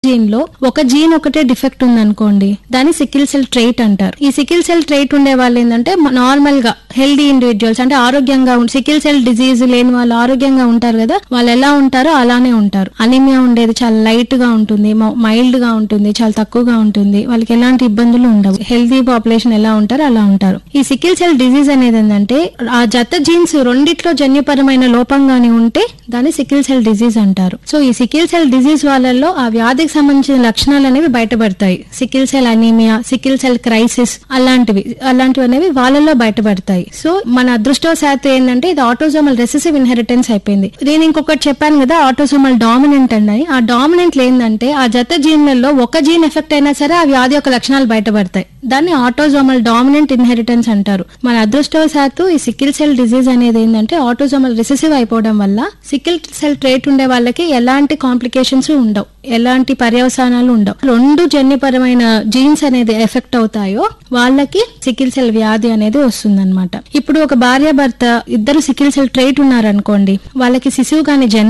gene లో ఒక gene ఒకటే డిఫెక్ట్ ఉందనుకోండి దాన్ని సికిల్ సెల్ ట్రైట్ అంటారు ఈ సికిల్ సెల్ ట్రైట్ ఉండే వాళ్ళు ఏంటంటే నార్మల్ గా హెల్దీ ఇండివిజువల్స్ అంటే ఆరోగ్యంగా సికిల్ సెల్ డిజీజ్ లేని వాళ్ళు ఆరోగ్యంగా ఉంటారు కదా వాళ్ళు ఎలా ఉంటారో అలానే ఉంటారు అనిమియా ఉండేది చాలా లైట్ గా ఉంటుంది మైల్డ్ గా ఉంటుంది చాలా తక్కువగా ఉంటుంది వాళ్ళకి ఎలాంటి ఇబ్బందులు ఉండవు హెల్దీ పాపులేషన్ ఎలా ఉంటారో అలా ఉంటారు ఈ సికిల్ సెల్ డిజీజ్ అనేది ఏంటంటే ఆ జత జీన్స్ రెండిట్లో జన్యుపరమైన లోపంగానే ఉంటే దాన్ని సికిల్ సెల్ డిజీజ్ అంటారు సో ఈ సికిల్ సెల్ డిజీజ్ వాళ్ళల్లో ఆ వ్యాధికి సంబంధించిన లక్షణాలు అనేవి బయటపడతాయి sickle cell anaemia sickle cell crisis అలాంటివి అలాంటివి అనేవి వాళ్ళలో బయటపడతాయి సో మన అదృష్టవశాత్తు ఏంటంటే ఇది ఆటోజోమల్ రెసెసివ్ ఇన్హెరిటెన్స్ అయిపోయింది నేను ఇంకొకటి చెప్పాను కదా ఆటోజోమల్ డామినెంట్ అని ఆ డామినెంట్ ఏంటంటే ఆ జత జీన్లలో ఒక జీన్ ఎఫెక్ట్ అయినా సరే ఆ వ్యాధి యొక్క లక్షణాలు బయటపడతాయి దాన్ని ఆటోజోమల్ డామినెంట్ ఇన్హెరిటెన్స్ అంటారు మన అదృష్టవశాత్తు ఈ సికిల్ సెల్ డిజీజ్ అనేది ఏంటంటే ఆటోజోమల్ రిసెసివ్ అయిపోవడం వల్ల సికిల్ సెల్ ట్రేట్ ఉండే వాళ్ళకి ఎలాంటి కాంప్లికేషన్స్ ఉండవు ఎలాంటి పర్యవసానాలు ఉండవు రెండు జన్యుపరమైన జీన్స్ అనేది ఎఫెక్ట్ అవుతాయో వాళ్ళకి సికిల్ సెల్ వ్యాధి అనేది వస్తుందన్నమాట ఇప్పుడు ఒక భార్య భర్త ఇద్దరు సికిల్ సెల్ ట్రేట్ ఉన్నారనుకోండి వాళ్ళకి శిశువు కానీ జన్మ